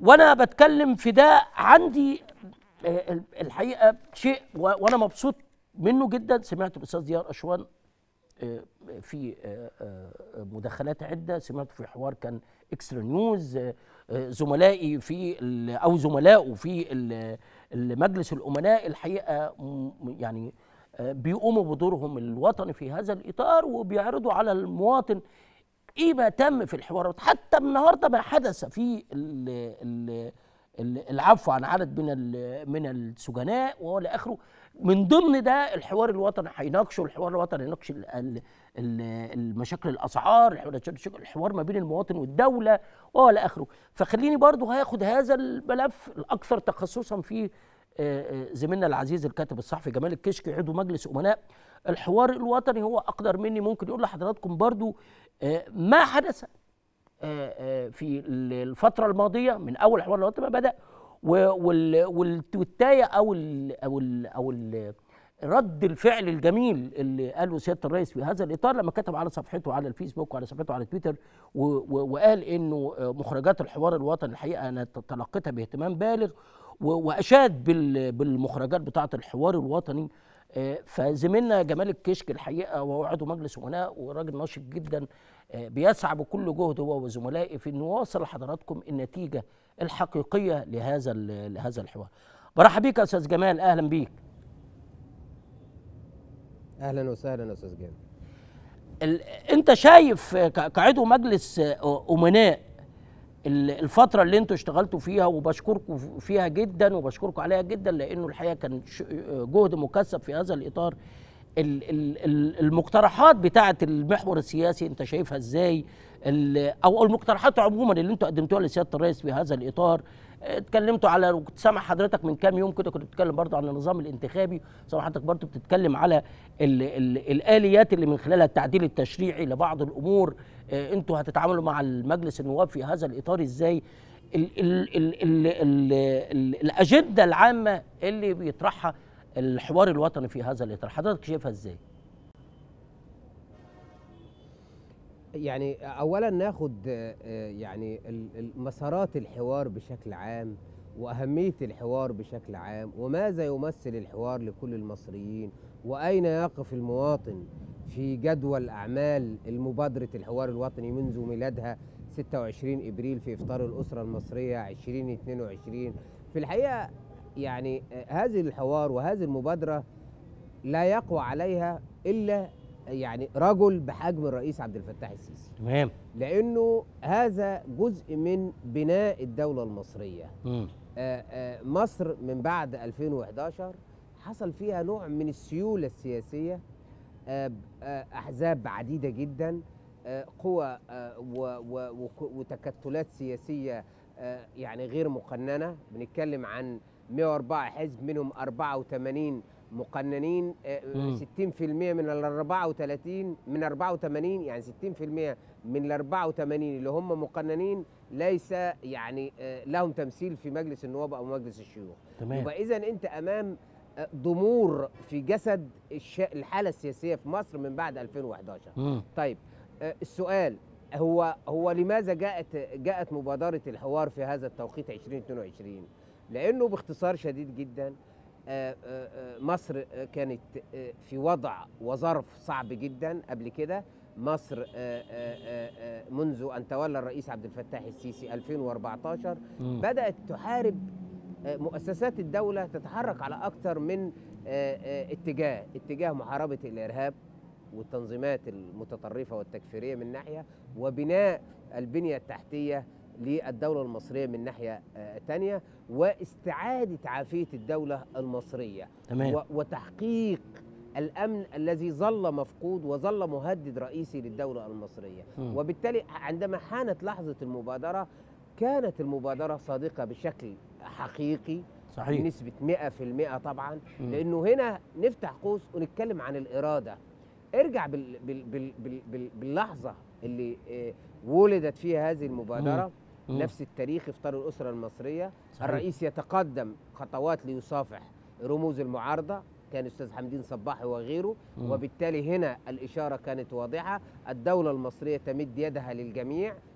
وانا بتكلم في ده عندي آه، الحقيقه شيء و- وانا مبسوط منه جدا سمعت الاستاذ ديار اشوان آه، في آه، آه، مداخلات عده سمعت في حوار كان اكسترا نيوز آه، آه، زملائي في ال- او زملائه في ال- المجلس الامناء الحقيقه م- يعني آه، بيقوموا بدورهم الوطني في هذا الاطار وبيعرضوا على المواطن ايه ما تم في الحوارات حتى النهارده ما حدث في ال ال ال- العفو عن عدد من ال- من السجناء والى اخره من ضمن ده الحوار الوطني هيناقشوا الحوار الوطني هيناقش ال- ال- ال- المشاكل الاسعار الحوار الحوار ما بين المواطن والدوله والى اخره فخليني برضو هاخد هذا الملف الاكثر تخصصا في آه، آه، زميلنا العزيز الكاتب الصحفي جمال الكشكي عضو مجلس امناء الحوار الوطني هو اقدر مني ممكن يقول لحضراتكم برضو آه، ما حدث آه، آه، في ال- الفترة الماضية من أول حوار الوطني ما بدأ و- وال- والتويتاية أو ال أو ال أو ال رد الفعل الجميل اللي قاله سيادة الرئيس في هذا الإطار لما كتب على صفحته على الفيسبوك وعلى صفحته على تويتر و- و- وقال إنه آه، مخرجات الحوار الوطني الحقيقة أنا تلقيتها باهتمام بالغ و- وأشاد بال- بالمخرجات بتاعة الحوار الوطني آه، فزميلنا جمال الكشك الحقيقه وهو عضو مجلس امناء وراجل ناشط جدا آه، بيسعى بكل جهد هو وزملائه في انه يوصل لحضراتكم النتيجه الحقيقيه لهذا ال- لهذا الحوار. برحب بيك يا استاذ جمال اهلا بيك. اهلا وسهلا يا استاذ جابر ال- انت شايف آه، ك- كعضو مجلس آه، امناء ال- الفترة اللي انتوا اشتغلتوا فيها وبشكركم فيها جدا وبشكركم عليها جدا لانه الحقيقة كان ش- جهد مكثف في هذا الاطار ال- ال- ال- المقترحات بتاعة المحور السياسي انت شايفها ازاي ال- او المقترحات عموما اللي انتوا قدمتوها لسيادة الرئيس في هذا الاطار اه، اتكلمتوا على كنت سامع حضرتك من كام يوم كده كنت بتتكلم برضه عن النظام الانتخابي سامع حضرتك برضه بتتكلم على ال ال الاليات اللي من خلالها التعديل التشريعي لبعض الامور اه، انتوا هتتعاملوا مع المجلس النواب في هذا الاطار ازاي ال ال ال ال ال ال الاجنده العامه اللي بيطرحها الحوار الوطني في هذا الاطار حضرتك شايفها ازاي يعني اولا ناخد آه، آه، يعني ال- ال- مسارات الحوار بشكل عام واهميه الحوار بشكل عام وماذا يمثل الحوار لكل المصريين واين يقف المواطن في جدول اعمال المبادره الحوار الوطني منذ ميلادها 26 ابريل في افطار الاسره المصريه 2022 في الحقيقه يعني آه، هذه الحوار وهذه المبادره لا يقوى عليها الا يعني رجل بحجم الرئيس عبد الفتاح السيسي تمام لانه هذا جزء من بناء الدوله المصريه مم. آه، آه، مصر من بعد 2011 حصل فيها نوع من السيوله السياسيه آه، آه، احزاب عديده جدا آه، قوى آه، و- و- وك- وتكتلات سياسيه آه، يعني غير مقننه بنتكلم عن 104 حزب منهم 84 مقننين آه، مم. 60% من ال 34 من 84 يعني 60% من ال 84 اللي هم مقننين ليس يعني آه، لهم تمثيل في مجلس النواب او مجلس الشيوخ تمام يبقى اذا انت امام آه، ضمور في جسد الش- الحاله السياسيه في مصر من بعد 2011 مم. طيب آه، السؤال هو هو لماذا جاءت جاءت مبادره الحوار في هذا التوقيت 2022 لانه باختصار شديد جدا آه، آه، آه، مصر آه، كانت آه، في وضع وظرف صعب جدا قبل كده مصر آه، آه، آه، آه، منذ ان تولى الرئيس عبد الفتاح السيسي 2014 مم. بدات تحارب آه، مؤسسات الدوله تتحرك على اكثر من آه، آه، اتجاه اتجاه محاربه الارهاب والتنظيمات المتطرفه والتكفيريه من ناحيه وبناء البنيه التحتيه للدوله المصريه من ناحيه آه، تانية واستعاده عافيه الدوله المصريه تمام و- وتحقيق الامن الذي ظل مفقود وظل مهدد رئيسي للدوله المصريه مم. وبالتالي عندما حانت لحظه المبادره كانت المبادره صادقه بشكل حقيقي صحيح بنسبه 100% طبعا مم. لانه هنا نفتح قوس ونتكلم عن الاراده ارجع بال بال بال بال بال باللحظه اللي آه، ولدت فيها هذه المبادره مم. نفس التاريخ افطار الاسره المصريه صحيح. الرئيس يتقدم خطوات ليصافح رموز المعارضه كان استاذ حمدين صباحي وغيره مم. وبالتالي هنا الاشاره كانت واضحه الدوله المصريه تمد يدها للجميع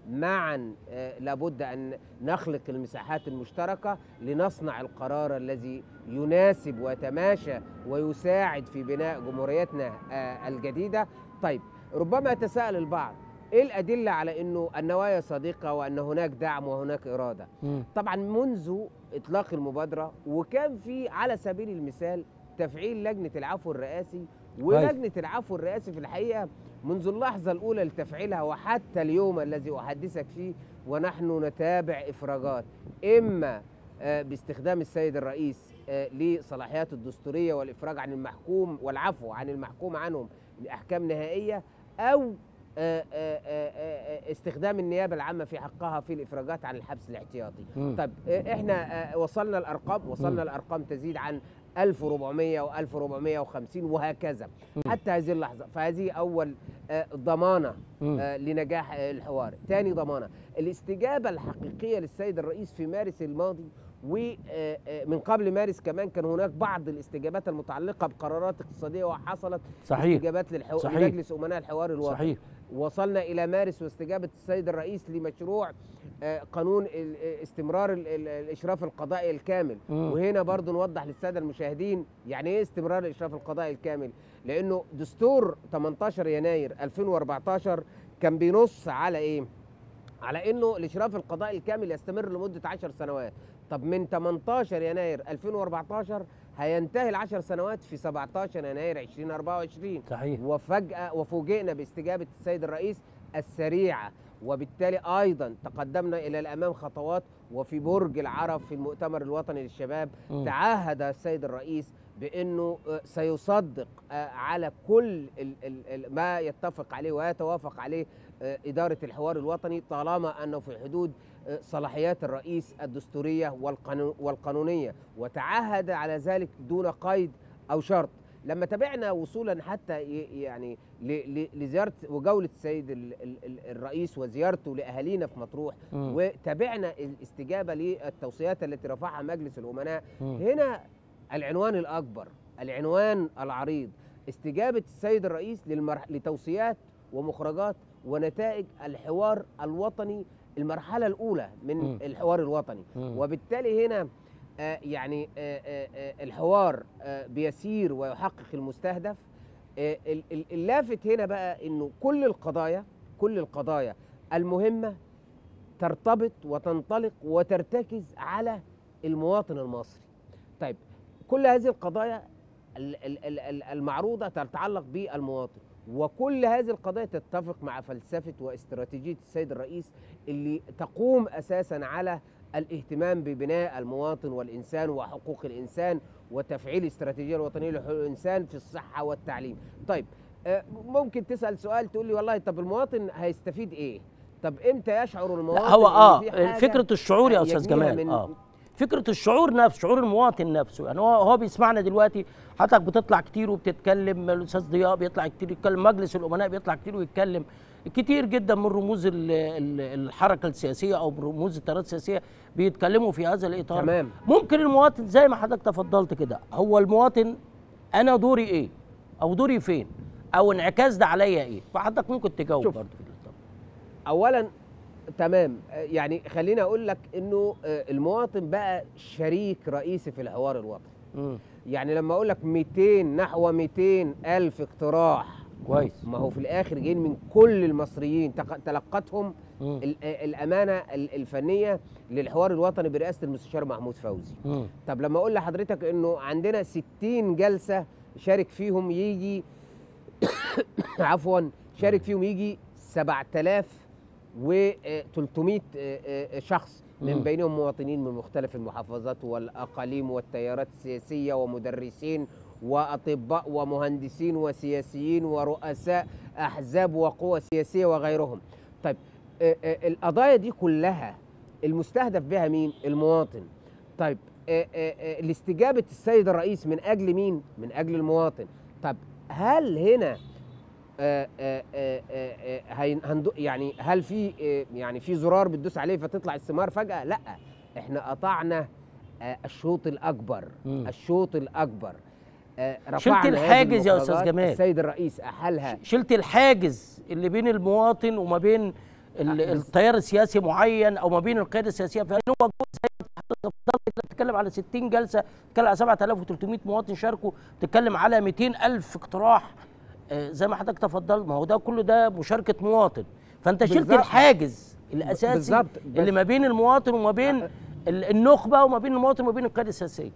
معا آه، لابد ان نخلق المساحات المشتركه لنصنع القرار الذي يناسب ويتماشى ويساعد في بناء جمهوريتنا آه، الجديده طيب ربما يتساءل البعض ايه الادله على انه النوايا صديقه وان هناك دعم وهناك اراده مم. طبعا منذ اطلاق المبادره وكان في على سبيل المثال تفعيل لجنه العفو الرئاسي ولجنه العفو الرئاسي في الحقيقه منذ اللحظه الاولى لتفعيلها وحتى اليوم الذي احدثك فيه ونحن نتابع افراجات اما آه، باستخدام السيد الرئيس آه، لصلاحياته الدستوريه والافراج عن المحكوم والعفو عن المحكوم عنهم لاحكام نهائيه او آه، آه، آه، آه، استخدام النيابه العامه في حقها في الافراجات عن الحبس الاحتياطي مم. طيب آه، احنا آه، وصلنا الارقام وصلنا مم. الارقام تزيد عن 1400 و1450 وهكذا مم. حتى هذه اللحظه فهذه اول آه، ضمانه مم. آه، لنجاح آه، الحوار ثاني ضمانه الاستجابه الحقيقيه للسيد الرئيس في مارس الماضي ومن قبل مارس كمان كان هناك بعض الاستجابات المتعلقه بقرارات اقتصاديه وحصلت صحيح استجابات للحو... صحيح. لمجلس امناء الحوار الوطني صحيح وصلنا الى مارس واستجابه السيد الرئيس لمشروع آه، قانون ال- آه، استمرار ال- ال- الاشراف القضائي الكامل مم. وهنا برضو نوضح للساده المشاهدين يعني ايه استمرار الاشراف القضائي الكامل لانه دستور 18 يناير 2014 كان بينص على ايه على انه الاشراف القضائي الكامل يستمر لمده 10 سنوات طب من 18 يناير 2014 هينتهي العشر سنوات في 17 يناير 2024 صحيح وفجأة وفوجئنا باستجابة السيد الرئيس السريعة وبالتالي أيضا تقدمنا إلى الأمام خطوات وفي برج العرب في المؤتمر الوطني للشباب مم. تعهد السيد الرئيس بأنه آه، سيصدق آه، على كل ال- ال- ال- ما يتفق عليه ويتوافق عليه آه، إدارة الحوار الوطني طالما أنه في حدود آه، صلاحيات الرئيس الدستورية والقانو- والقانونية وتعهد على ذلك دون قيد أو شرط لما تابعنا وصولا حتى ي- يعني ل- ل- لزياره وجوله السيد ال- ال- ال- الرئيس وزيارته لاهالينا في مطروح مم. وتابعنا الاستجابه للتوصيات التي رفعها مجلس الامناء مم. هنا العنوان الاكبر العنوان العريض استجابه السيد الرئيس للمرح... لتوصيات ومخرجات ونتائج الحوار الوطني المرحله الاولى من مم. الحوار الوطني مم. وبالتالي هنا آه، يعني آه، آه، آه، الحوار آه، بيسير ويحقق المستهدف آه، ال- ال- اللافت هنا بقى انه كل القضايا كل القضايا المهمه ترتبط وتنطلق وترتكز على المواطن المصري طيب كل هذه القضايا ال- ال- ال- ال- المعروضه تتعلق بالمواطن وكل هذه القضايا تتفق مع فلسفه واستراتيجيه السيد الرئيس اللي تقوم اساسا على الاهتمام ببناء المواطن والانسان وحقوق الانسان وتفعيل الاستراتيجيه الوطنيه لحقوق الانسان في الصحه والتعليم. طيب آه، ممكن تسال سؤال تقول لي والله طب المواطن هيستفيد ايه؟ طب امتى يشعر المواطن لا هو إن اه في حاجة فكره الشعور يا استاذ يجنيها جمال من- اه فكره الشعور نفسه شعور المواطن نفسه يعني هو هو بيسمعنا دلوقتي حضرتك بتطلع كتير وبتتكلم الاستاذ ضياء بيطلع كتير يتكلم مجلس الامناء بيطلع كتير ويتكلم كتير جدا من رموز ال- ال- الحركه السياسيه او رموز التيارات السياسيه بيتكلموا في هذا الاطار تمام ممكن المواطن زي ما حضرتك تفضلت كده هو المواطن انا دوري ايه او دوري فين او انعكاس ده عليا ايه فحضرتك ممكن تجاوب شوف. برضه في الإطار. اولا تمام آه، يعني خليني اقول لك انه آه، المواطن بقى شريك رئيسي في الحوار الوطني مم. يعني لما اقول لك 200 نحو 200 الف اقتراح كويس ما هو في الاخر جايين من كل المصريين تق- تلقتهم مم. ال- آه، الامانه ال- الفنيه للحوار الوطني برئاسه المستشار محمود فوزي مم. طب لما اقول لحضرتك انه عندنا 60 جلسه شارك فيهم يجي عفوا شارك فيهم يجي 7300 شخص من مم. بينهم مواطنين من مختلف المحافظات والاقاليم والتيارات السياسيه ومدرسين واطباء ومهندسين وسياسيين ورؤساء احزاب وقوى سياسيه وغيرهم. طيب آه، آه، القضايا دي كلها المستهدف بها مين؟ المواطن. طيب آه، آه، آه، الاستجابه السيد الرئيس من اجل مين؟ من اجل المواطن. طب هل هنا آه، آه، آه، آه، آه، هين- هندو- يعني هل في آه، يعني في زرار بتدوس عليه فتطلع الثمار فجأة؟ لا احنا قطعنا آه، الشوط الأكبر مم. الشوط الأكبر آه، شلت رفعنا هذه الحاجز يا أستاذ المخرجات. جمال. السيد الرئيس أحالها شلت الحاجز اللي بين المواطن وما بين ال- آه، بس- التيار السياسي معين او ما بين القياده السياسيه فهل هو جزء زي ما حضرتك اتفضلت كده بتتكلم على 60 جلسه بتتكلم على 7300 مواطن شاركوا بتتكلم على 200 الف اقتراح آه، زي ما حضرتك تفضلت ما هو ده كله ده مشاركه مواطن فانت شلت بالظبط. الحاجز الاساسي بالظبط، بس- اللي ما بين المواطن وما بين ال- النخبه وما بين المواطن وما بين القياده السياسيه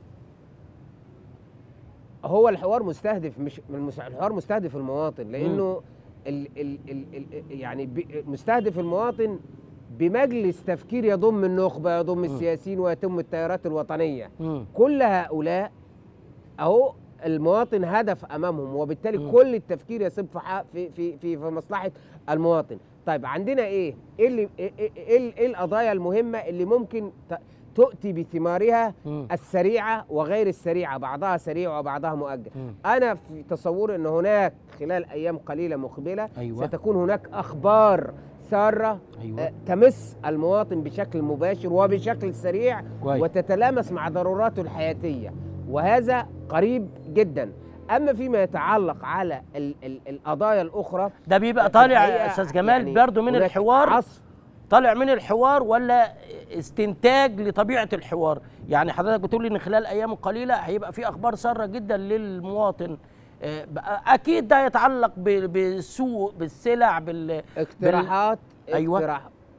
هو الحوار مستهدف مش المس- الحوار مستهدف المواطن لانه ال ال ال ال يعني ب- مستهدف المواطن بمجلس تفكير يضم النخبه يضم السياسيين ويتم التيارات الوطنيه مم. كل هؤلاء اهو المواطن هدف امامهم وبالتالي مم. كل التفكير يصب في ح- في في في, في مصلحه المواطن طيب عندنا ايه ايه اللي ايه, إيه, إيه, إيه القضايا المهمه اللي ممكن ت- تؤتي بثمارها مم. السريعه وغير السريعه بعضها سريع وبعضها مؤجل مم. انا في تصوري ان هناك خلال ايام قليله مقبله أيوة. ستكون هناك اخبار ساره أيوة. آه، تمس المواطن بشكل مباشر وبشكل سريع كويس. وتتلامس مع ضروراته الحياتيه وهذا قريب جدا اما فيما يتعلق على ال ال القضايا الاخرى ده بيبقى في طالع الحقيقة يا استاذ جمال يعني برضو من هناك الحوار عصف طالع من الحوار ولا استنتاج لطبيعه الحوار يعني حضرتك بتقول لي ان خلال ايام قليله هيبقى في اخبار ساره جدا للمواطن آه، بقى- اكيد ده يتعلق ب- بالسوق بالسلع بال اقتراحات أيوة. اقتراح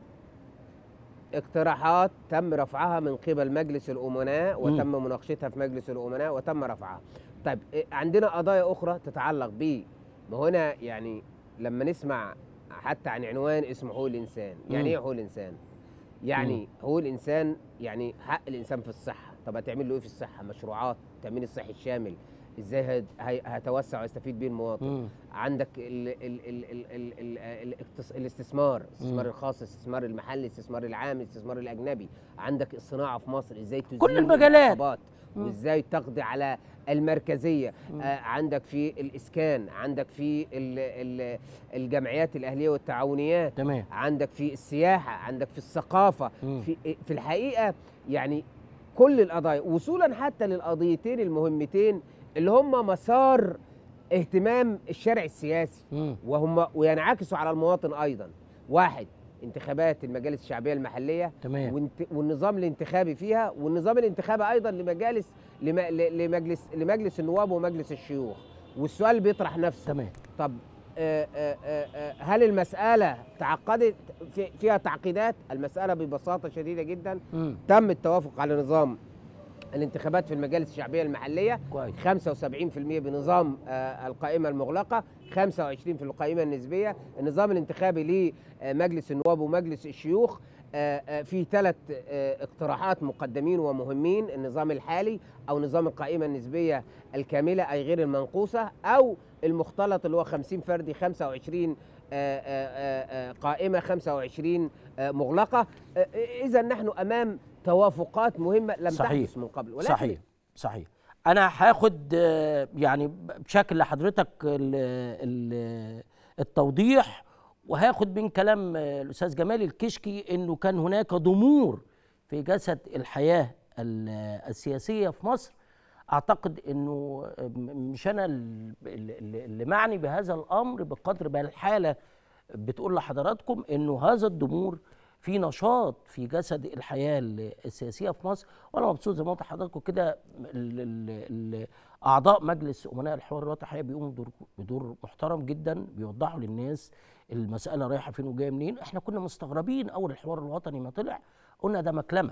اقتراحات تم رفعها من قبل مجلس الامناء وتم مناقشتها في مجلس الامناء وتم رفعها طيب إيه، عندنا قضايا اخرى تتعلق ب ما هنا يعني لما نسمع حتى عن عنوان اسمه حقوق الانسان يعني مم. ايه حقوق الانسان يعني حقوق الانسان يعني حق الانسان في الصحه طب هتعمل له ايه في الصحه مشروعات التامين الصحي الشامل ازاي هت- هي- هيتوسع ويستفيد بيه المواطن مم. عندك ال ال ال ال ال ال الاقتص- الاستثمار الاستثمار مم. الخاص الاستثمار المحلي الاستثمار العام الاستثمار الاجنبي عندك الصناعه في مصر ازاي تزيل كل المجالات. العقبات مم. وازاي تقضي على المركزيه مم. آه عندك في الاسكان عندك في ال ال الجمعيات الاهليه والتعاونيات تمام عندك في السياحه عندك في الثقافه مم. في في الحقيقه يعني كل القضايا وصولا حتى للقضيتين المهمتين اللي هم مسار اهتمام الشارع السياسي مم. وهم وينعكسوا على المواطن ايضا واحد انتخابات المجالس الشعبيه المحليه تمام وانت والنظام الانتخابي فيها والنظام الانتخابي ايضا لمجالس لم- ل- لمجلس لمجلس النواب ومجلس الشيوخ والسؤال بيطرح نفسه تمام طب آه، آه، آه، آه، هل المسألة تعقدت في- فيها تعقيدات؟ المسألة ببساطة شديدة جدا مم. تم التوافق على نظام الانتخابات في المجالس الشعبية المحلية كويس 75% بنظام آه، القائمة المغلقة 25 في القائمة النسبية النظام الانتخابي لمجلس النواب ومجلس الشيوخ آه، آه، في ثلاث اقتراحات مقدمين ومهمين النظام الحالي أو نظام القائمة النسبية الكاملة أي غير المنقوصة أو المختلط اللي هو 50 فردي 25 آه، آه، آه، قائمة 25 آه، مغلقة إذا نحن أمام توافقات مهمة لم صحيح. تحدث من قبل ولكن صحيح صحيح انا هاخد آه، يعني بشكل لحضرتك ال- ال- التوضيح وهاخد من كلام آه، الاستاذ جمال الكشكي انه كان هناك ضمور في جسد الحياه ال- السياسيه في مصر اعتقد انه آه، م- مش انا ال- ال- اللي معني بهذا الامر بقدر ما الحاله بتقول لحضراتكم انه هذا الضمور في نشاط في جسد الحياه ال- السياسيه في مصر وانا مبسوط زي ما قلت لحضراتكم كده ال- ال- ال- اعضاء مجلس امناء الحوار الوطني الحقيقه بيقوموا بدور بدور محترم جدا بيوضحوا للناس المساله رايحه فين وجايه منين احنا كنا مستغربين اول الحوار الوطني ما طلع قلنا ده مكلمه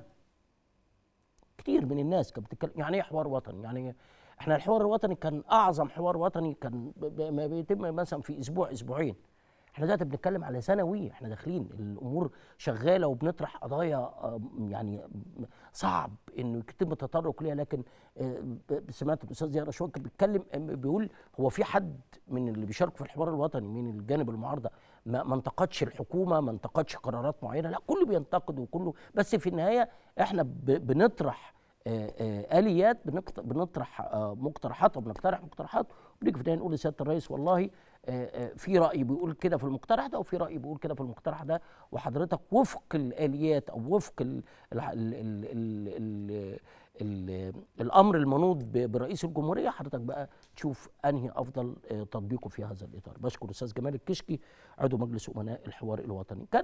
كتير من الناس كانت بتتكلم يعني ايه حوار وطني يعني احنا الحوار الوطني كان اعظم حوار وطني كان ب- ب- ما بيتم مثلا في اسبوع اسبوعين احنا دلوقتي بنتكلم على سنويه احنا داخلين الامور شغاله وبنطرح قضايا آه، يعني صعب انه يتم التطرق ليها لكن آه، ب- سمعت الاستاذ زياد رشوان كان بيتكلم آه، بيقول هو في حد من اللي بيشاركوا في الحوار الوطني من الجانب المعارضه ما ما انتقدش الحكومه ما انتقدش قرارات معينه لا كله بينتقد وكله بس في النهايه احنا ب- بنطرح آه، آه، اليات بنقت- بنطرح آه، مقترحات وبنقترح مقترحات ونيجي في النهايه نقول لسياده الرئيس والله آه، آه، في راي بيقول كده في المقترح ده وفي راي بيقول كده في المقترح ده وحضرتك وفق الاليات او وفق ال ال ال ال ال ال ال الامر المنوط ب- برئيس الجمهوريه حضرتك بقى تشوف انهي افضل آه، تطبيقه في هذا الاطار بشكر الاستاذ جمال الكشكي عضو مجلس امناء الحوار الوطني كان